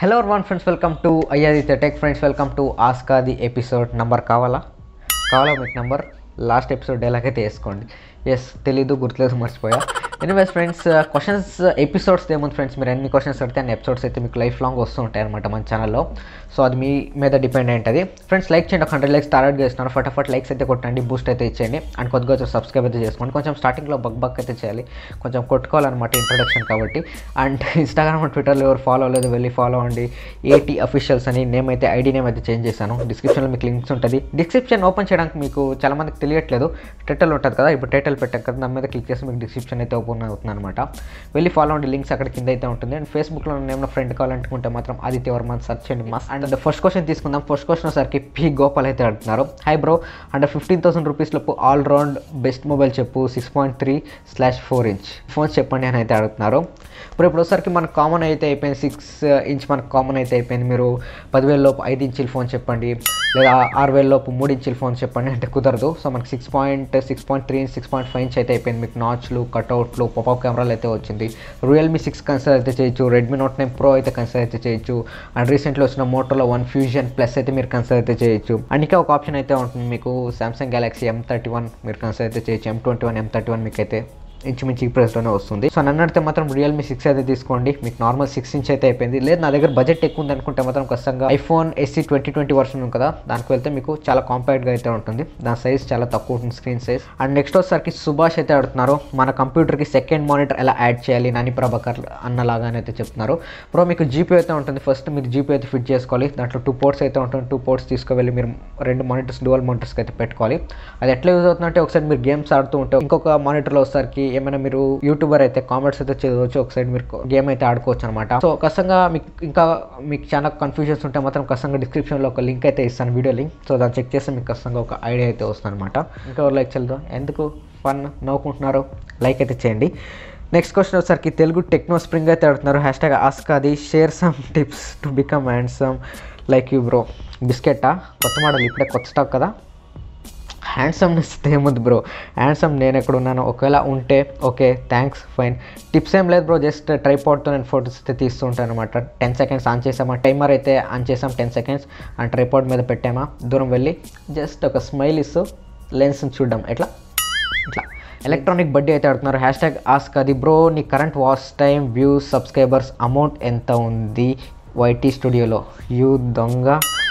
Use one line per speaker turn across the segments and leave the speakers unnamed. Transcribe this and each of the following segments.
hello one friends welcome to అయ్యాదిత్య tech friends welcome to ఆస్కాది episode number కావాలా కావాలా మీకు నంబర్ లాస్ట్ ఎపిసోడ్ ఎలాగైతే వేసుకోండి ఎస్ తెలీదు గుర్తులేదు మర్చిపోయా ఎనీవేస్ ఫ్రెండ్స్ క్వశ్చన్స్ ఎపిసోడ్స్ ఏముంది ఫ్రెండ్స్ మీరు ఎన్ని క్వశ్చన్స్ అడితే అన్ని ఎపిసోడ్స్ అయితే మీకు లైఫ్ లాంగ్ వస్తూ ఉంటాయి అనమాట మన ఛానల్లో సో అది మీ మీద డిపెండ్ అయి ఉంటుంది ఫ్రెండ్స్ లైక్ చేయండి ఒక హండ్రెడ్ లైక్స్ టార్గెట్ చేస్తున్నారు ఫటాఫట్ లైక్స్ అయితే కొట్టండి బూస్ట్ అయితే ఇచ్చేయండి అండ్ కొద్దిగా కొంచెం సబ్స్క్రైబ్ అయితే చేసుకోండి కొంచెం స్టార్టింగ్లో బగ్ బగ్ అయితే చేయాలి కొంచెం కొట్టుకోవాలన్నమాట ఇంట్రొడక్షన్ కాబట్టి అండ్ ఇన్స్టాగ్రామ్ అండ్ ట్విట్టర్లో ఎవరు ఫాలో అవ్వలేదు వెళ్ళి ఫాలో అవ్వండి ఏటీ అఫీషియల్స్ అని నేమ్ అయితే ఐడి నేమ్ అయితే చేంజ్ చేశాను డిస్క్రిప్షన్లో మీకు లింక్స్ ఉంటుంది డిస్క్రిప్షన్ ఓపెన్ చేయడానికి మీకు చాలా మందికి తెలియట్లేదు టైటిల్ ఉంటుంది కదా ఇప్పుడు టైటిల్ పెట్టాం కదా దాని మీద క్లిక్ చేసి మీకు డిస్క్రిప్షన్ అయితే ఓపెన్ అవుతుంది అనమాట వెళ్ళి ఫాలో అవ్వండి లింక్స్ అక్కడ కింద అయితే ఉంటుంది అండ్ ఫేస్బుక్లో ఏమైనా ఫ్రెండ్ కావాలనుకుంటే మాత్రం ఆదిత్య వర్మ సర్చ్ చేయండి మస్ అండ్ ఫస్ట్ క్వశ్చన్ తీసుకుందాం ఫస్ట్ క్వశ్చన్ వచ్చేసరికి పి గోపాల్ అయితే అడుగుతున్నారు hi bro and fifteen thousand rupees లోపు ఆల్ రౌండ్ బెస్ట్ మొబైల్ చెప్పు six point three slash four inch phones చెప్పండి అని అయితే అడుగుతున్నారు ఇప్పుడు ఇప్పుడు వచ్చేసరికి మనకు కామన్ అయితే అయిపోయింది సిక్స్ ఇంచ్ మనకు కామన్ అయితే అయిపోయింది మీరు పదివేల లోపు ఐదు ఇంచుల ఫోన్ చెప్పండి లేదా ఆరు వేల లోపు మూడు ఇంచుల ఫోన్ చెప్పండి అంటే కుదరదు సో మనకి six point six point three inch six point five inch అయితే అయిపోయింది మీకు నాచ్లు కట్అవుట్లు పాపప్ కెమెరాలు అయితే వచ్చింది రియల్మీ సిక్స్ కన్సిడర్ అయితే చేయొచ్చు రెడ్మీ నోట్ నైన్ ప్రో అయితే కన్సిడర్ అయితే చేయొచ్చు అండ్ రీసెంట్లో వచ్చిన మోటోలో వన్ ఫ్యూజన్ ప్లస్ అయితే మీరు కన్సిడర్ అయితే చేయొచ్చు అండ్ ఇంకా ఒక ఆప్షన్ అయితే ఉంటుంది మీకు Samsung Galaxy M thirty one మీరు కన్సిడర్ అయితే చేయొచ్చు M twenty one M thirty one మీకు అయితే ఇంచుమించు ఈ ప్రైస్లోనే వస్తుంది సో నన్ను అడిగితే మాత్రం రియల్మీ సిక్స్ అయితే తీసుకోండి మీకు నార్మల్ సిక్స్ ఇంచ్ అయితే అయిపోయింది లేదు నా దగ్గర బడ్జెట్ ఎక్కువ ఉంది అనుకుంటే మాత్రం ఖచ్చితంగా iPhone SE twenty twenty version ఉంది కదా దానికి వెళ్తే మీకు చాలా కాంపాక్ట్గా అయితే ఉంటుంది దాని సైజ్ చాలా తక్కువ ఉంటుంది స్క్రీన్ సైజ్ అండ్ నెక్స్ట్ వచ్చేసరికి సుభాష్ అయితే అడుగుతున్నారు మన కంప్యూటర్కి సెకండ్ మానిటర్ ఎలా యాడ్ చేయాలి నాని ప్రభాకర్ అన్నలాగానే అయితే చెప్తున్నారు బ్రో మీకు జీపీ అయితే ఉంటుంది ఫస్ట్ మీరు జీపీ అయితే ఫిట్ చేసుకోవాలి దాంట్లో టూ పోర్ట్స్ అయితే ఉంటుంది టూ పోర్ట్స్ తీసుకువెళ్ళి మీరు రెండు మానిటర్స్ డువల్ మానిటర్స్కి అయితే పెట్టుకోవాలి అది ఎట్లా యూజ్ అవుతుందంటే ఒకసారి మీరు గేమ్స్ ఆడుతూ ఉంటే ఇంకొక మానిటర్లో వచ్చేసరికి ఏమైనా మీరు యూట్యూబర్ అయితే కామెంట్స్ అయితే చదవచ్చు ఒక సైడ్ మీరు గేమ్ అయితే ఆడుకోవచ్చు అనమాట సో ఖచ్చితంగా మీకు ఇంకా మీకు చాలా కన్ఫ్యూజన్స్ ఉంటే మాత్రం ఖచ్చితంగా డిస్క్రిప్షన్లో ఒక లింక్ అయితే ఇస్తాను వీడియో లింక్ సో దాన్ని చెక్ చేస్తే మీకు ఖచ్చితంగా ఒక ఐడియా అయితే వస్తుంది అనమాట ఇంకా లైక్ చేద్దాం ఎందుకు ఫన్ నవ్వుకుంటున్నారు లైక్ అయితే చేయండి నెక్స్ట్ క్వశ్చన్ వచ్చేసరికి తెలుగు టెక్నో స్ప్రింగ్ అయితే అడుగుతున్నారు hashtag ask Adi share some tips to become handsome like you bro బిస్కెటా కొత్త మోడల్ ఇప్పుడే కొత్త స్టాక్ కదా హ్యాండ్సమ్నెస్ ఏముంది బ్రో హ్యాండ్సమ్ నేను ఎక్కడ ఉన్నాను ఒకవేళ ఉంటే ఓకే థ్యాంక్స్ ఫైన్ టిప్స్ ఏం లేదు బ్రో జస్ట్ ట్రైపాడ్తో నేను ఫోటోస్ అయితే తీస్తూ ఉంటాను అనమాట టెన్ సెకండ్స్ ఆన్ చేసామా టైమర్ అయితే ఆన్ చేసాం టెన్ సెకండ్స్ ఆ ట్రైపాడ్ మీద పెట్టామా దూరం వెళ్ళి జస్ట్ ఒక స్మైల్ ఇస్తూ లెన్స్ని చూడడం ఎట్లా ఇట్లా ఎలక్ట్రానిక్ బడ్డీ అయితే ఆడుతున్నారు hashtag ask Adi bro నీ current watch time views subscribers amount ఎంత ఉంది వైటీ స్టూడియోలో యూ దొంగ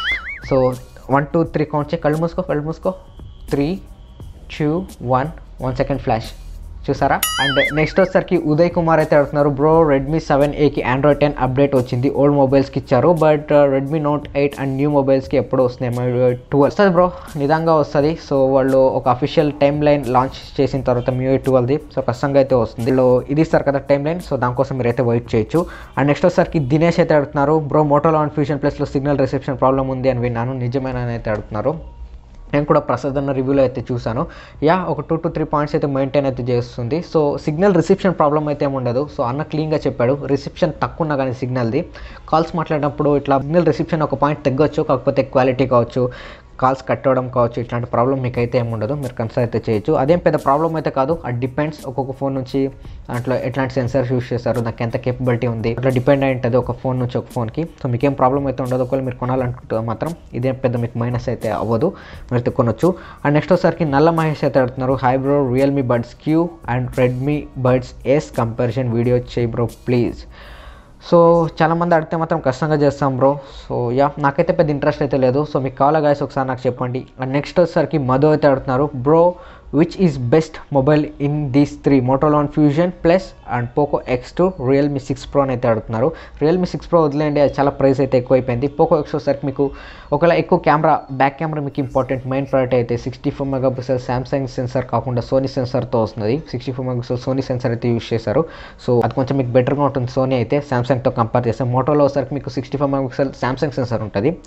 so one two three count చేయి కళ్ళు మూసుకో కళ్ళు మూసుకో three two one one second flash చూసారా అండ్ నెక్స్ట్ వచ్చేసరికి ఉదయ్ కుమార్ అయితే అడుగుతున్నారు బ్రో రెడ్మీ సెవెన్ ఏకి ఆండ్రాయిడ్ టెన్ అప్డేట్ వచ్చింది ఓల్డ్ మొబైల్స్కి ఇచ్చారు but Redmi note eight and new మొబైల్స్కి ఎప్పుడు వస్తున్నాయి ట్వెల్వ్ వస్తుంది బ్రో నిదాంగా వస్తుంది సో వాళ్ళు ఒక అఫీషియల్ టైం లైన్ లాంచ్ చేసిన తర్వాత మీ ట్వెల్వ్ది సో ఖచ్చితంగా అయితే వస్తుంది వీళ్ళు ఇది ఇస్తారు కదా టైం లైన్ సో దానికోసం మీరు అయితే వెయిట్ చేయొచ్చు అండ్ నెక్స్ట్ వచ్చేసరికి దినేష్ అయితే అడుగుతున్నారు బ్రో మోటోలో అండ్ ఫ్యూషన్ ప్లస్లో సిగ్నల్ రిసెప్షన్ ప్రాబ్లం ఉంది అని విన్నాను నిజమేనా అని అయితే అడుగుతున్నారు నేను కూడా ప్రసాద్ అన్న రివ్యూలో అయితే చూశాను యా ఒక టూ టు త్రీ పాయింట్స్ అయితే మెయింటైన్ అయితే చేస్తుంది సో సిగ్నల్ రిసెప్షన్ ప్రాబ్లం అయితే ఏమి ఉండదు సో అన్న క్లీన్గా చెప్పాడు రిసెప్షన్ తక్కువ ఉన్నా కానీ సిగ్నల్ది కాల్స్ మాట్లాడినప్పుడు ఇట్లా సిగ్నల్ రిసెప్షన్ ఒక పాయింట్ తగ్గొచ్చు కాకపోతే క్వాలిటీ కావచ్చు కాల్స్ కట్ అవ్వడం కావచ్చు ఇట్లాంటి ప్రాబ్లం మీకు అయితే ఏమి ఉండదు మీరు కన్సిడర్ అయితే చేయొచ్చు అదేం పెద్ద ప్రాబ్లం అయితే కాదు అది డిపెండ్స్ ఒక్కొక్క ఫోన్ నుంచి దాంట్లో ఎట్లాంటి సెన్సర్స్ యూస్ చేస్తారు దానికి ఎంత కేపబిలిటీ ఉంది అట్లా డిపెండ్ అయి ఉంటుంది ఒక ఫోన్ నుంచి ఒక ఫోన్కి సో మీకేం ప్రాబ్లం అయితే ఉండదు ఒకవేళ మీరు కొనాలనుకుంటే మాత్రం ఇదేం పెద్ద మీకు మైనస్ అయితే అవ్వదు మీరు అయితే కొనొచ్చు అండ్ నెక్స్ట్ వచ్చేసరికి నల్ల మహేష్ అయితే అడుగుతున్నారు hi bro Realme buds Q and Redmi buds S comparison video చేయి బ్రో ప్లీజ్ సో చాలామంది అడిగితే మాత్రం కష్టంగా చేస్తాం బ్రో సో యా నాకైతే పెద్ద ఇంట్రెస్ట్ అయితే లేదు సో మీకు కావాలా గాయస్ ఒకసారి నాకు చెప్పండి అండ్ నెక్స్ట్ వచ్చేసరికి మధు అయితే అడుగుతున్నారు bro which is best mobile in these three Motorola fusion plus and Poco X two Realme six pro అని అయితే అడుగుతున్నారు రియల్మీ సిక్స్ ప్రో వదిలేండి అది చాలా ప్రైస్ అయితే ఎక్కువైపోయింది పోకో ఎక్స్ వచ్చేసరికి మీకు ఒకవేళ ఎక్కువ కెమెరా బ్యాక్ కెమెరా మీకు ఇంపార్టెంట్ మెయిన్ ప్రయారిటీ అయితే sixty four mega pixel Samsung sensor కాకుండా సోనీ సెన్సార్తో వస్తుంది sixty four mega pixel Sony sensor అయితే యూస్ చేశారు సో అది కొంచెం మీకు బెటర్గా ఉంటుంది సోనీ అయితే సామ్సంగ్తో కంపేర్ చేస్తే మోటోలో వచ్చేసరికి మీకు sixty four mega pixel Samsung sensor ఉంటుంది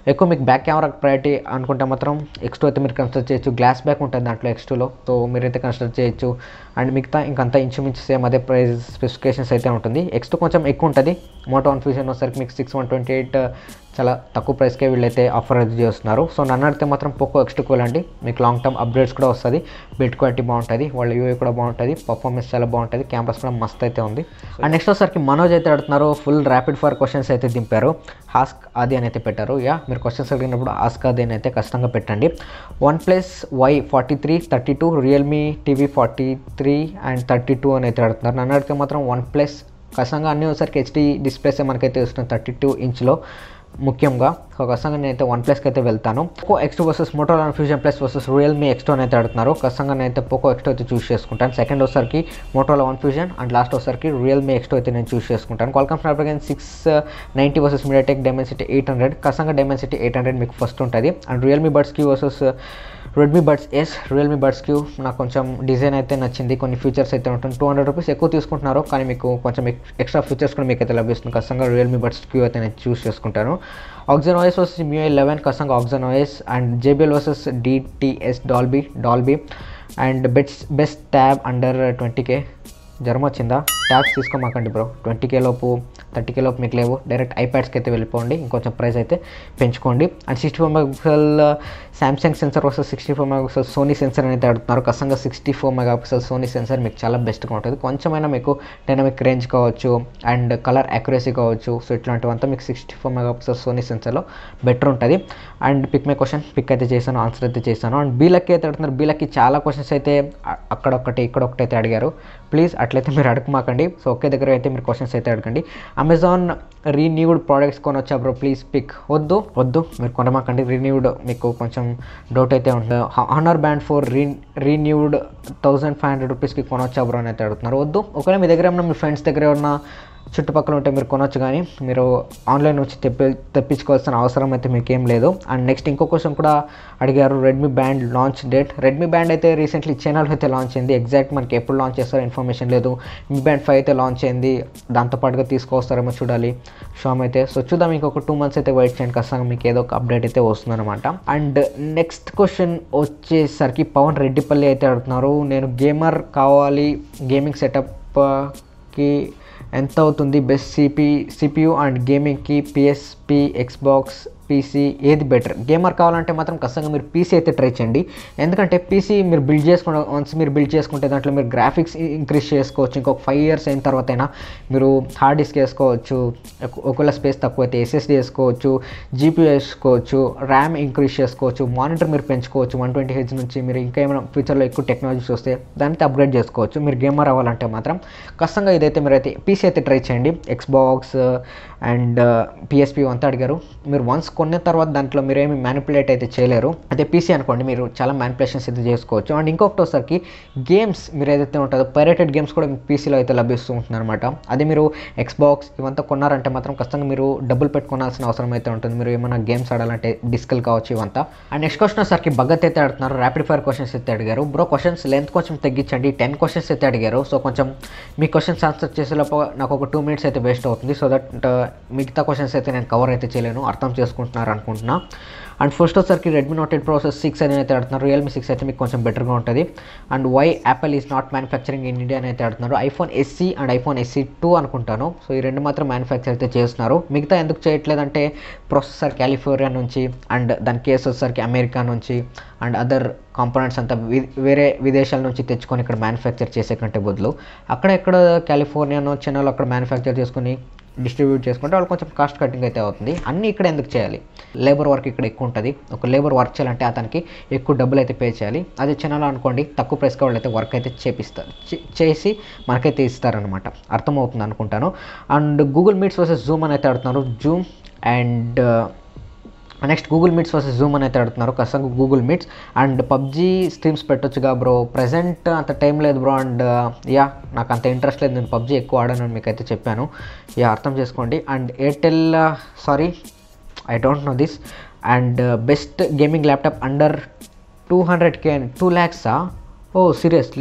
ఎక్కువ మీకు బ్యాక్ కెమెరా ప్రయారిటీ అనుకుంటే మాత్రం ఎక్స్ టూ అయితే మీరు కన్సిడర్ చేయొచ్చు గ్లాస్ బ్యాక్ ఉంటుంది దాంట్లో ఎక్స్ టూలో సో మీరైతే కన్సిడర్ చేయొచ్చు అండ్ మిగతా ఇంకంతా ఇంచుమించు సేమ్ అదే ప్రైస్ స్పెసిఫికేషన్స్ అయితే ఉంటుంది ఎక్స్ టూ కొంచెం ఎక్కువ ఉంటుంది మోటో వన్ ఫ్యూజన్ వచ్చేసరికి మీకు సిక్స్ వన్ ట్వంటీ ఎయిట్ చాలా తక్కువ ప్రైస్కే వీళ్ళైతే ఆఫర్ అయితే చేస్తున్నారు సో నన్ను అడిగితే మాత్రం పోకో ఎక్స్ టూ వెళ్ళండి మీకు లాంగ్ టర్మ్ అప్డేట్స్ కూడా వస్తుంది బిల్డ్ క్వాలిటీ బాగుంటుంది వాళ్ళ యూఏ కూడా బాగుంటుంది పర్ఫార్మెన్స్ చాలా బాగుంటుంది కెమెరాస్ కూడా మస్త్ అయితే ఉంది అండ్ నెక్స్ట్ వచ్చేసరికి మనోజ్ అయితే అడుగుతున్నారు ఫుల్ ర్యాపిడ్ ఫైర్ క్వశ్చన్స్ అయితే దింపారు హాస్క్ అది అని అయితే పెట్టారు యా మీరు క్వశ్చన్స్ అడిగినప్పుడు ఆస్క్ అది అని అయితే ఖచ్చితంగా పెట్టండి one plus Y forty three thirty two Realme TV forty three and thirty two అని అయితే అడుగుతున్నారు నన్ను అడిగితే మాత్రం వన్ ప్లస్ ఖచ్చితంగా అన్ని ఒకసారికి హెచ్డీ డిస్ప్లేసే మనకైతే వస్తుంది థర్టీ టూ ఇంచ్లో ముఖ్యంగా సో ఖచ్చితంగా నేనైతే వన్ ప్లస్కి అయితే వెళ్తాను Poco X two versus Motorola fusion plus versus Realme X two అయితే అడుగుతున్నారు ఖచ్చితంగా నేనైతే పోకో ఎక్స్ టూ అయితే చూస్ చేసుకుంటాను సెకండ్ వచ్చరికి Motorola one fusion and last వచ్చరికి రియల్మీ ఎక్స్ టూ అయితే నేను చూస్ చేసుకుంటాను Qualcomm Snapdragon six ninety versus MediaTek Dimensity eight hundred ఖచ్చితంగా డైమెన్సిటీ ఎయిట్ హండ్రెడ్ మీకు ఫస్ట్ ఉంటుంది and Realme buds Q versus Redmi buds S Realme buds Q నాకు కొంచెం design అయితే నచ్చింది కొన్ని ఫీచర్స్ అయితే ఉంటుంది టూ హండ్రెడ్ రూపీస్ ఎక్కువ తీసుకుంటున్నారు కానీ మీకు కొంచెం ఎక్స్ట్రా ఫీచర్స్ కూడా మీకు అయితే లభిస్తుంది ఖచ్చితంగా రియల్మీ బడ్స్ క్యూ అయితే నేను చూస్ చేసుకుంటాను oxygen OS versus MIUI eleven ఖచ్చితంగా oxygen OS and JBL versus DTS Dolby Dolby and best best tab under twenty K జ్వరం వచ్చిందా ట్యాబ్స్ తీసుకోమాకండి బ్రో ట్వంటీ కే లోపు థర్టీ కే లోపు మీకు లేవు డైరెక్ట్ ఐప్యాడ్స్కి అయితే వెళ్ళిపోండి ఇంకొంచెం ప్రైస్ అయితే పెంచుకోండి and sixty four megapixel Samsung sensor వస్తే sixty four megapixel Sony sensor అయితే అడుగుతున్నారు ఖచ్చితంగా sixty four megapixel Sony sensor మీకు చాలా బెస్ట్గా ఉంటుంది కొంచెమైనా మీకు డైనమిక్ రేంజ్ కావచ్చు అండ్ కలర్ యాక్యురసీ కావచ్చు సో ఇట్లాంటివంతా మీకు సిక్స్టీ ఫోర్ మెగాపిక్సెల్ సోనీ సెన్సర్లో బెటర్ ఉంటుంది and pick my question pick అయితే చేశాను ఆన్సర్ అయితే చేశాను అండ్ బీలకి అయితే అడుగుతున్నారు బీలకి చాలా క్వశ్చన్స్ అయితే అక్కడొక్కటి ఇక్కడ ఒకటి అయితే అడిగారు ప్లీజ్ అట్లయితే మీరు అడగమాకండి సో ఒకే దగ్గర అయితే మీరు క్వశ్చన్స్ అయితే అడగండి అమెజాన్ రీన్యూడ్ ప్రోడక్ట్స్ కొనొచ్చా బ్రో ప్లీజ్ పిక్ వద్దు వద్దు మీరు కొనమాకండి రీన్యూడ్ మీకు కొంచెం డౌట్ అయితే ఉంటుంది Honor band four re renewed thousand five hundred రూపీస్కి కొనొచ్చా బ్రో అని అయితే అడుగుతున్నారు వద్దు ఒకవేళ మీ దగ్గర ఏమన్నా మీ ఫ్రెండ్స్ దగ్గర ఉన్న చుట్టుపక్కల ఉంటే మీరు కొనొచ్చు కానీ మీరు ఆన్లైన్ నుంచి తెప్పి తెప్పించుకోవాల్సిన అవసరం అయితే మీకు ఏం లేదు అండ్ నెక్స్ట్ ఇంకో క్వశ్చన్ కూడా అడిగారు Redmi band launch date Redmi band అయితే రీసెంట్లీ చైనాలో అయితే లాంచ్ అయింది ఎగ్జాక్ట్ మనకి ఎప్పుడు లాంచ్ చేస్తారో ఇన్ఫర్మేషన్ లేదు మీ బ్యాండ్ ఫైవ్ అయితే లాంచ్ అయింది దాంతోపాటుగా తీసుకొస్తారేమో చూడాలి షామ్ అయితే సో చూద్దాం ఇంకొక టూ మంత్స్ అయితే వెయిట్ చేయండి ఖచ్చితంగా మీకు ఏదో ఒక అప్డేట్ అయితే వస్తుందన్నమాట అండ్ నెక్స్ట్ క్వశ్చన్ వచ్చేసరికి పవన్ రెడ్డిపల్లి అయితే అడుగుతున్నారు నేను గేమర్ కావాలి గేమింగ్ సెటప్కి ఎంత అవుతుంది బెస్ట్ సిపి సిపియు అండ్ గేమింగ్కి పిఎస్పి ఎక్స్బాక్స్ పీసీ ఏది బెటర్ గేమర్ కావాలంటే మాత్రం ఖచ్చితంగా మీరు పీసీ అయితే ట్రై చేయండి ఎందుకంటే పీసీ మీరు బిల్డ్ చేసుకున్న వన్స్ మీరు బిల్డ్ చేసుకుంటే దాంట్లో మీరు గ్రాఫిక్స్ ఇంక్రీజ్ చేసుకోవచ్చు ఇంకొక ఫైవ్ ఇయర్స్ అయిన తర్వాత అయినా మీరు హార్డ్ డిస్క్ వేసుకోవచ్చు ఒకవేళ స్పేస్ తక్కువ అయితే ఎస్ఎస్డి వేసుకోవచ్చు జీపీ వేసుకోవచ్చు ర్యామ్ ఇంక్రీజ్ చేసుకోవచ్చు మానిటర్ మీరు పెంచుకోవచ్చు వన్ ట్వంటీ హెచ్ నుంచి మీరు ఇంకా ఏమైనా ఫ్యూచర్లో ఎక్కువ టెక్నాలజీస్ వస్తే దాన్ని అప్గ్రేడ్ చేసుకోవచ్చు మీరు గేమర్ అవ్వాలంటే మాత్రం ఖచ్చితంగా ఇదైతే మీరు అయితే పీసీ అయితే ట్రై చేయండి ఎక్స్బాక్స్ అండ్ పిఎస్పి అంతా అడిగారు మీరు వన్స్ కొన్న తర్వాత దాంట్లో మీరు ఏమి మ్యానిపులేట్ అయితే చేయలేరు అదే పీసీ అనుకోండి మీరు చాలా మ్యానిపులేషన్స్ అయితే చేసుకోవచ్చు అండ్ ఇంకొకటి వచ్చరికి గేమ్స్ మీరు ఏదైతే ఉంటుందో పైరేటెడ్ గేమ్స్ కూడా మీకు పీసీలో అయితే లభిస్తూ ఉంటుంది అనమాట అదే మీరు ఎక్స్బాక్స్ ఇవంతా కొన్నారంటే మాత్రం ఖచ్చితంగా మీరు డబ్బులు పెట్టుకోవాల్సిన అవసరం అయితే ఉంటుంది మీరు ఏమైనా గేమ్స్ ఆడాలంటే డిస్కల్ కావచ్చు ఇవంతా అండ్ నెక్స్ట్ క్వశ్చన్ వచ్చరికి భగత్ అయితే అడుగుతున్నారు ర్యాపిడ్ ఫైర్ క్వశ్చన్స్ అయితే అడిగారు బ్రో క్వశ్చన్స్ లెంత్ కొంచెం తగ్గించండి టెన్ క్వశ్చన్స్ అయితే అడిగారు సో కొంచెం మీ క్వశ్చన్స్ ఆన్సర్ చేసేలోపు నాకు ఒక టూ మినిట్స్ అయితే వేస్ట్ అవుతుంది సో దట్ మిగతా క్వశ్చన్స్ అయితే నేను కవర్ అయితే చేయలేను అర్థం చేసుకుంటున్నారు అనుకుంటున్నా అండ్ ఫస్ట్ వచ్చరికి Redmi note eight process six అని అయితే ఆడుతున్నారు రియల్మీ సిక్స్ అయితే మీకు కొంచెం బెటర్గా ఉంటుంది and why Apple is not manufacturing in India అని అయితే ఆడుతున్నారు iPhone SE and iPhone SE two అనుకుంటాను సో ఈ రెండు మాత్రం మ్యానుఫ్యాక్చర్ అయితే చేస్తున్నారు మిగతా ఎందుకు చేయట్లేదంటే ప్రాసెసర్ కాలిఫోర్నియా నుంచి అండ్ దాని కేసు వచ్చేసరికి అమెరికా నుంచి అండ్ అదర్ కాంపోనెంట్స్ అంతా వేరే విదేశాల నుంచి తెచ్చుకొని ఇక్కడ మ్యానుఫ్యాక్చర్ చేసే కంటే బదులు అక్కడ ఎక్కడ కాలిఫోర్నియానో చెన్నైలో అక్కడ మ్యానుఫ్యాక్చర్ చేసుకుని డిస్ట్రిబ్యూట్ చేసుకుంటే వాళ్ళు కొంచెం కాస్ట్ కటింగ్ అయితే అవుతుంది అన్నీ ఇక్కడ ఎందుకు చేయాలి లేబర్ వర్క్ ఇక్కడ ఎక్కువ ఉంటుంది ఒక లేబర్ వర్క్ చేయాలంటే అతనికి ఎక్కువ డబ్బులు అయితే పే చేయాలి అదే చెన్నైలో అనుకోండి తక్కువ ప్రైస్కి వాళ్ళు అయితే వర్క్ అయితే చేపిస్తారు చేసి మనకైతే ఇస్తారనమాట అర్థమవుతుంది అనుకుంటాను and Google meets versus Zoom అని అయితే ఆడుతున్నారు Zoom and next Google meets versus Zoom అని అయితే ఆడుతున్నారు ఖచ్చితంగా Google meets and PUBG streams పెట్టొచ్చుగా బ్రో ప్రజెంట్ అంత టైం లేదు బ్రో అండ్ యా నాకు అంత ఇంట్రెస్ట్ లేదు నేను పబ్జీ ఎక్కువ ఆడాను మీకు అయితే చెప్పాను యా అర్థం చేసుకోండి and Airtel sorry I don't know this and best gaming laptop under two hundred K two ల్యాక్సా ఓ సీరియస్లీ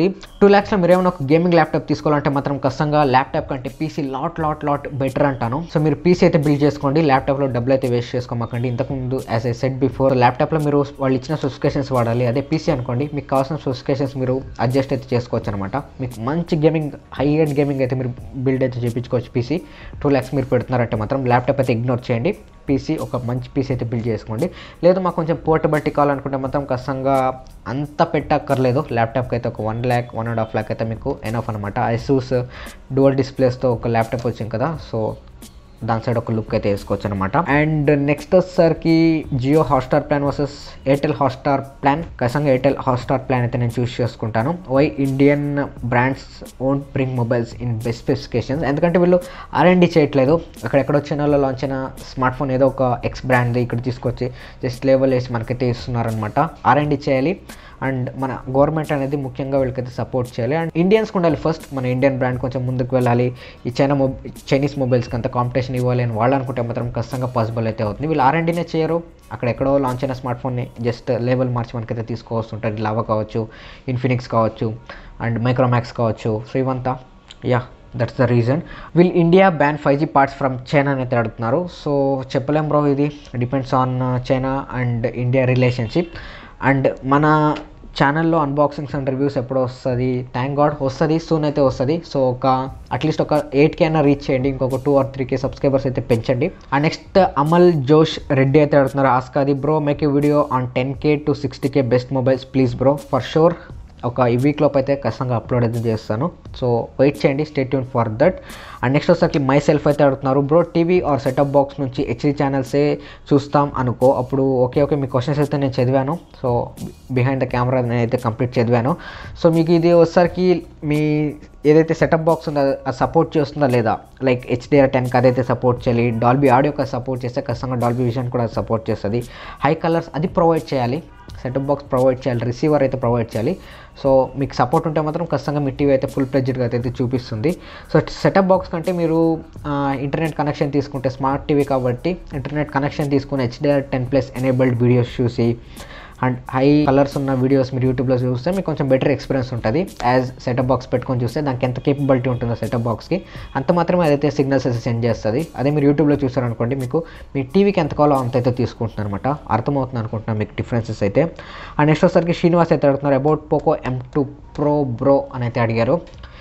టూ ల్యాక్స్లో మీరు ఏమైనా ఒక గేమింగ్ ల్యాప్టాప్ తీసుకోవాలంటే మాత్రం ఖచ్చితంగా ల్యాప్టాప్ కంటే PC lot lot lot better అంటాను సో మీరు పీసీ అయితే బిల్డ్ చేసుకోండి ల్యాప్టాప్లో డబ్బులు అయితే వేస్ట్ చేసుకోమాకండి ఇంతకుముందు యాజ్ ఏ సెట్ బిఫోర్ ల్యాప్టాప్లో మీరు వాళ్ళు ఇచ్చిన స్పెసిఫికేషన్స్ వాడాలి అదే పీసీ అనుకోండి మీకు కావాల్సిన స్పెసిఫికేషన్స్ మీరు అడ్జస్ట్ అయితే చేసుకోవచ్చు అనమాట మీకు మంచి గేమింగ్ హై ఎండ్ గేమింగ్ అయితే మీరు బిల్డ్ అయితే చేయించుకోవచ్చు పీసీ టూ ల్యాక్స్ మీరు పెడుతున్నారంటే మాత్రం ల్యాప్టాప్ అయితే ఇగ్నోర్ చేయండి పీసీ ఒక మంచి పీసీ అయితే బిల్డ్ చేసుకోండి లేదు మాకు కొంచెం పోర్టబిలిటీ కావాలనుకుంటే మాత్రం ఖచ్చితంగా అంత పెట్టక్కర్లేదు ల్యాప్టాప్కి అయితే ఒక one lakh one and half lakh అయితే మీకు ఎనఫ్ అనమాట ఐసూస్ డువల్ డిస్ప్లేస్తో ఒక ల్యాప్టాప్ వచ్చింది కదా సో దాని సైడ్ ఒక లుక్ అయితే వేసుకోవచ్చు అనమాట అండ్ నెక్స్ట్ వచ్చేసరికి Jio Hotstar plan versus Airtel Hotstar plan ఖచ్చితంగా ఎయిర్టెల్ హాట్స్టార్ ప్లాన్ అయితే నేను చూస్ చేసుకుంటాను why Indian brands won't bring mobiles in best specifications ఎందుకంటే వీళ్ళు ఆర్ఎండి చేయట్లేదు అక్కడెక్కడో చైనాలో లాంచ్ అయిన స్మార్ట్ ఫోన్ ఏదో ఒక ఎక్స్ బ్రాండ్ ఇక్కడ తీసుకొచ్చి జస్ట్ లేవల్ వేసి మనకైతే ఇస్తున్నారనమాట ఆర్ఎండి చేయాలి అండ్ మన గవర్నమెంట్ అనేది ముఖ్యంగా వీళ్ళకైతే సపోర్ట్ చేయాలి అండ్ ఇండియన్స్కి ఉండాలి ఫస్ట్ మన ఇండియన్ బ్రాండ్ కొంచెం ముందుకు వెళ్ళాలి ఈ చైనా మొబ్ చైనీస్ మొబైల్స్కి అంత కాంపిటీషన్ ఇవ్వాలి అని వాళ్ళు అనుకుంటే మాత్రం ఖచ్చితంగా పాసిబుల్ అయితే అవుతుంది వీళ్ళు ఆర్ఎండీనే చేయరు అక్కడ ఎక్కడో లాంచ్ అయిన స్మార్ట్ ఫోన్ని జస్ట్ లేబుల్ మార్చి మనకైతే తీసుకోవస్తుంటుంది లావా కావచ్చు ఇన్ఫినిక్స్ కావచ్చు అండ్ మైక్రోమాక్స్ కావచ్చు సో ఇవంతా yeah that's the reason will India ban five G parts from China అని అయితే అడుగుతున్నారు సో చెప్పలేం బ్రో ఇది depends on China and India relationship and మన ఛానల్లో అన్బాక్సింగ్స్ అండ్ రివ్యూస్ ఎప్పుడు వస్తుంది థ్యాంక్ గాడ్ వస్తుంది సూన్ అయితే వస్తుంది సో ఒక అట్లీస్ట్ ఒక ఎయిట్ కే అయినా రీచ్ చేయండి ఇంకొక two or three K subscribers అయితే పెంచండి ఆ నెక్స్ట్ అమల్ జోష్ రెడ్డి అయితే అడుగుతున్నారు ఆస్కాది bro make a video on ten K to sixty K best mobiles please bro for sure ఒక ఈ వీక్ లోపు అయితే ఖచ్చితంగా అప్లోడ్ అయితే చేస్తాను సో వెయిట్ చేయండి stay tune for that and next వచ్చేసరికి మై సెల్ఫ్ అయితే అడుగుతున్నారు bro TV or setup box నుంచి హెచ్డీ ఛానల్సే చూస్తాం అనుకో అప్పుడు ఓకే ఓకే మీ క్వశ్చన్స్ అయితే నేను చదివాను సో బిహైండ్ ద కెమెరా నేనైతే కంప్లీట్ చదివాను సో మీకు ఇది వచ్చేసరికి మీ ఏదైతే సెటప్ బాక్స్ ఉందో అది సపోర్ట్ చేస్తుందా లేదా లైక్ హెచ్డిఆర్ టెన్కి అదైతే సపోర్ట్ చేయాలి డాల్బీ ఆడియోకి సపోర్ట్ చేస్తే ఖచ్చితంగా డాల్బీ విజన్ కూడా సపోర్ట్ చేస్తుంది హై కలర్స్ అది ప్రొవైడ్ చేయాలి సెటప్ బాక్స్ ప్రొవైడ్ చేయాలి రిసీవర్ అయితే ప్రొవైడ్ చేయాలి సో మీకు సపోర్ట్ ఉంటే మాత్రం ఖచ్చితంగా మీ టీవీ అయితే ఫుల్ ప్లెడ్జ్డ్గా అయితే చూపిస్తుంది సో సెటప్ బాక్స్ కంటే మీరు ఇంటర్నెట్ కనెక్షన్ తీసుకుంటే స్మార్ట్ టీవీ కాబట్టి ఇంటర్నెట్ కనెక్షన్ తీసుకుని HDR ten plus enabled videos చూసి అండ్ హై కలర్స్ ఉన్న వీడియోస్ మీరు యూట్యూబ్లో చూస్తే మీకు కొంచెం బెటర్ ఎక్స్పీరియన్స్ ఉంటుంది యాజ్ సెటప్ బాక్స్ పెట్టుకొని చూస్తే దానికి ఎంత కేపబిలిటీ ఉంటుందో సెటప్ బాక్స్కి అంత మాత్రమే అదైతే సిగ్నల్స్ అయితే సెండ్ చేస్తుంది అదే మీరు యూట్యూబ్లో చూసారనుకోండి మీకు మీ టీవీకి ఎంత కావాలో అంత అయితే తీసుకుంటున్నారు అనమాట అర్థమవుతుంది అనుకుంటున్నాను మీకు డిఫరెన్సెస్ అయితే అండ్ నెక్స్ట్ వచ్చేసరికి శ్రీనివాస్ అయితే అడుగుతున్నారు about Poco M two pro bro అని అయితే అడిగారు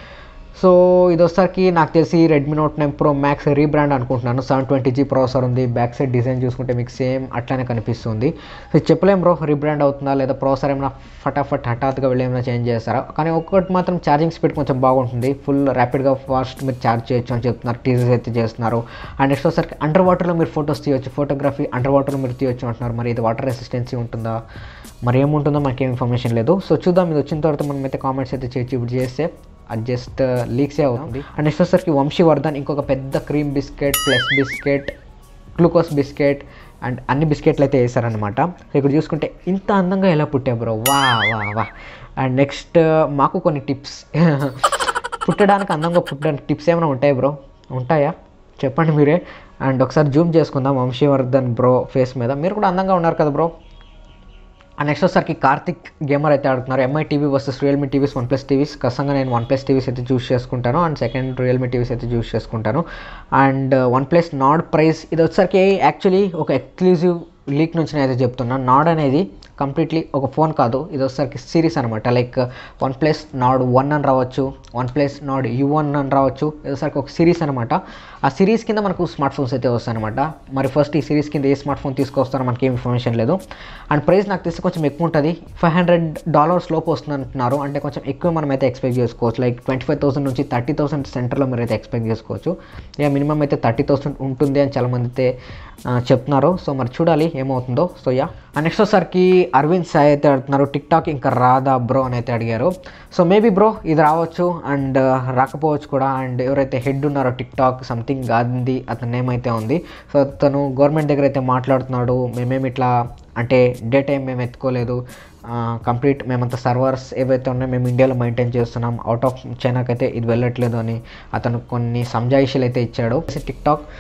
సో ఇది వచ్చేసరికి నాకు తెలిసి Redmi note nine pro max rebrand అనుకుంటున్నాను సెవెన్ ట్వంటీ జీ ప్రాసెసర్ ఉంది బ్యాక్ సైడ్ డిజైన్ చూసుకుంటే మీకు సేమ్ అట్లానే కనిపిస్తుంది సో చెప్పలేం బ్రో రీబ్రాండ్ అవుతుందా లేదా ప్రాసెసర్ ఏమైనా ఫటాఫట్ హఠాత్తుగా వెళ్ళి ఏమైనా చేంజ్ చేస్తారా కానీ ఒక్కటి మాత్రం ఛార్జింగ్ స్పీడ్ కొంచెం బాగుంటుంది ఫుల్ ర్యాపిడ్గా ఫాస్ట్ మీరు ఛార్జ్ చేయొచ్చు అని చెప్తున్నారు టీజర్స్ అయితే చేస్తున్నారు అండ్ నెక్స్ట్ వచ్చేసరికి అండర్ వాటర్లో మీరు ఫొటోస్ తీయొచ్చు ఫోటోగ్రఫీ అండర్ వాటర్లో మీరు తీయొచ్చు అంటున్నారు మరి ఇది వాటర్ రెసిస్టెన్సీ ఉంటుందా మరి ఏముంటుందో మనకేం ఇన్ఫర్మేషన్ లేదు సో చూద్దాం ఇది వచ్చిన తర్వాత మనం అయితే కామెంట్స్ అయితే చేసి ఇప్పుడు చేస్తే అది జస్ట్ లీక్సే అవుతుంది అండ్ నెక్స్ట్ వచ్చేసరికి వంశీవర్ధన్ ఇంకొక పెద్ద cream biscuit plus biscuit glucose biscuit and అన్ని బిస్కెట్లు అయితే వేసారనమాట సో ఇక్కడ చూసుకుంటే ఇంత అందంగా ఎలా పుట్టా బ్రో వా వా వా అండ్ నెక్స్ట్ మాకు కొన్ని టిప్స్ పుట్టడానికి అందంగా పుట్టడానికి టిప్స్ ఏమైనా ఉంటాయి బ్రో ఉంటాయా చెప్పండి మీరే అండ్ ఒకసారి జూమ్ చేసుకుందాం వంశీవర్ధన్ బ్రో ఫేస్ మీద మీరు కూడా అందంగా ఉన్నారు కదా బ్రో అండ్ నెక్స్ట్ వచ్చేసరికి కార్తిక్ గేమర్ అయితే ఆడుతున్నారు MI TV versus Realme TVs one plus TVs ఖచ్చితంగా నేను వన్ ప్లస్ టీవీస్ అయితే చూస్ చేసుకుంటాను అండ్ సెకండ్ రియల్మీ టీవీస్ అయితే చూస్ చేసుకుంటాను and one plus nord price ఇది వచ్చేసరికి యాక్చువల్లీ ఒక ఎక్స్క్లూజివ్ లీక్ నుంచి నేను అయితే చెప్తున్నాను నాడ్ అనేది కంప్లీట్లీ ఒక ఫోన్ కాదు ఇది వచ్చేసరికి సిరీస్ అనమాట like one plus nord one అని రావచ్చు one plus nord U one అని రావచ్చు ఇది వచ్చేసరికి ఒక సిరీస్ అనమాట ఆ సిరీస్ కింద మనకు స్మార్ట్ ఫోన్స్ అయితే వస్తాయి అనమాట మరి ఫస్ట్ ఈ సిరీస్ కింద ఏ స్మార్ట్ ఫోన్ తీసుకొస్తారో మనకి ఏం ఇన్ఫర్మేషన్ లేదు అండ్ ప్రైస్ నాకు తెలిసి కొంచెం ఎక్కువ ఉంటుంది ఫైవ్ హండ్రెడ్ డాలర్స్ లోపు వస్తుంది అంటున్నారు అంటే కొంచెం ఎక్కువ మనం అయితే ఎక్స్పెక్ట్ చేసుకోవచ్చు లైక్ ట్వంటీ ఫైవ్ థౌసండ్ నుంచి థర్టీ థౌసండ్ సెంటర్లో మీరు అయితే ఎక్స్పెక్ట్ చేసుకోవచ్చు ఇక మినిమం అయితే థర్టీ థౌసండ్ ఉంటుంది అని చాలామంది అయితే ఆ, చెప్తున్నారు సో మరి చూడాలి ఏమవుతుందో సో యా అండ్ నెక్స్ట్ ఒకసారికి అరవింద్ సాయి అయితే అడుగుతున్నారు టిక్ టాక్ ఇంకా రాదా బ్రో అని అయితే అడిగారు సో మేబీ బ్రో ఇది రావచ్చు అండ్ రాకపోవచ్చు కూడా అండ్ ఎవరైతే హెడ్ ఉన్నారో టిక్ టాక్ సంథింగ్ గాంధీ అతని నేమ్ అయితే ఉంది సో తను గవర్నమెంట్ దగ్గర అయితే మాట్లాడుతున్నాడు మేమేమి ఇట్లా అంటే డే టైం మేము ఎత్తుకోలేదు కంప్లీట్ మేమంతా సర్వర్స్ ఏవైతే ఉన్నాయో మేము ఇండియాలో మెయింటైన్ చేస్తున్నాం అవుట్ ఆఫ్ చైనాకి అయితే ఇది వెళ్ళట్లేదు అని అతను కొన్ని సంజాయిషీలు అయితే ఇచ్చాడు TikTok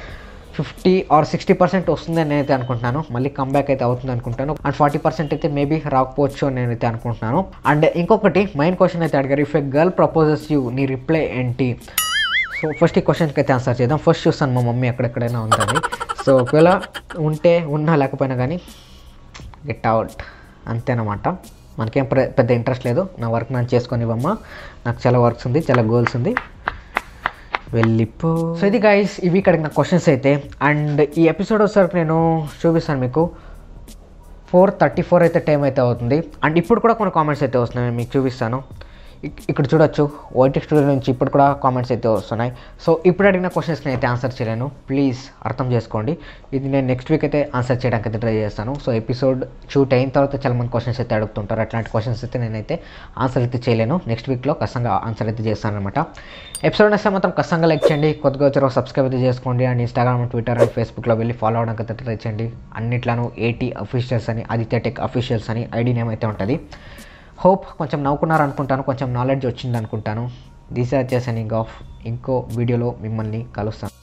fifty or sixty percent వస్తుందని నేనైతే అనుకుంటున్నాను మళ్ళీ కంబ్యాక్ అయితే అవుతుంది అనుకుంటాను అండ్ ఫార్టీ పర్సెంట్ అయితే మేబీ రాకపోవచ్చు అని నేనైతే అనుకుంటున్నాను అండ్ ఇంకొకటి మెయిన్ క్వశ్చన్ అయితే అడిగారు if a girl proposes you నీ రిప్లై ఏంటి సో ఫస్ట్ ఈ క్వశ్చన్కి అయితే ఆన్సర్ చేద్దాం ఫస్ట్ చూస్తాను మా మమ్మీ ఎక్కడెక్కడైనా ఉందని సో ఒకవేళ ఉంటే ఉన్నా లేకపోయినా కానీ గెట్ అవుట్ అంతేనమాట మనకేం ప్ర- పెద్ద ఇంట్రెస్ట్ లేదు నా వర్క్ నేను చేసుకొని ఇవ్వమ్మా నాకు చాలా వర్క్స్ ఉంది చాలా గోల్స్ ఉంది వెళ్ళిపో సో ఇది గైస్ ఇవి ఇక్కడ నా క్వశ్చన్స్ అయితే అండ్ ఈ ఎపిసోడ్ వచ్చేసరికి నేను చూపిస్తాను మీకు ఫోర్ థర్టీ ఫోర్ అయితే టైం అయితే అవుతుంది అండ్ ఇప్పుడు కూడా కొన్ని కామెంట్స్ అయితే వస్తున్నాయి నేను మీకు చూపిస్తాను ఇక్- ఇక్కడ చూడొచ్చు వైటీ స్టూడియో నుంచి ఇప్పుడు కూడా కామెంట్స్ అయితే వస్తున్నాయి సో ఇప్పుడు అడిగిన క్వశ్చన్స్ని అయితే ఆన్సర్ చేయలేను ప్లీజ్ అర్థం చేసుకోండి ఇది నేను నెక్స్ట్ వీక్ అయితే ఆన్సర్ చేయడానికి అయితే ట్రై చేస్తాను సో ఎపిసోడ్ షూట్ అయిన తర్వాత చాలా మంది క్వశ్చన్స్ అయితే అడుగుతుంటారు అట్లాంటి క్వశ్చన్స్ అయితే నేనైతే ఆన్సర్ అయితే చేయలేను నెక్స్ట్ వీక్లో ఖచ్చితంగా ఆన్సర్ అయితే చేస్తాను అనమాట ఎపిసోడ్ నచ్చితే మాత్రం ఖచ్చితంగా లైక్ చేయండి కొద్దిగా వచ్చారో సబ్స్క్రైబ్ అయితే చేసుకోండి అండ్ ఇన్స్టాగ్రామ్ ట్విట్టర్ అండ్ ఫేస్బుక్లో వెళ్ళి ఫాలో అవడానికి అయితే ట్రై చేయండి అన్నిట్లను ఏటీ అఫీషియల్స్ అని ఆదిత్య టెక్ అఫీషియల్స్ అని ఐడి నేమ్ అయితే ఉంటుంది హోప్ కొంచెం నవ్వుకున్నారు అనుకుంటాను కొంచెం నాలెడ్జ్ వచ్చింది అనుకుంటాను దిస్ ఆర్ చేసనింగ్ ఆఫ్ ఇంకో వీడియోలో మిమ్మల్ని కలుస్తాను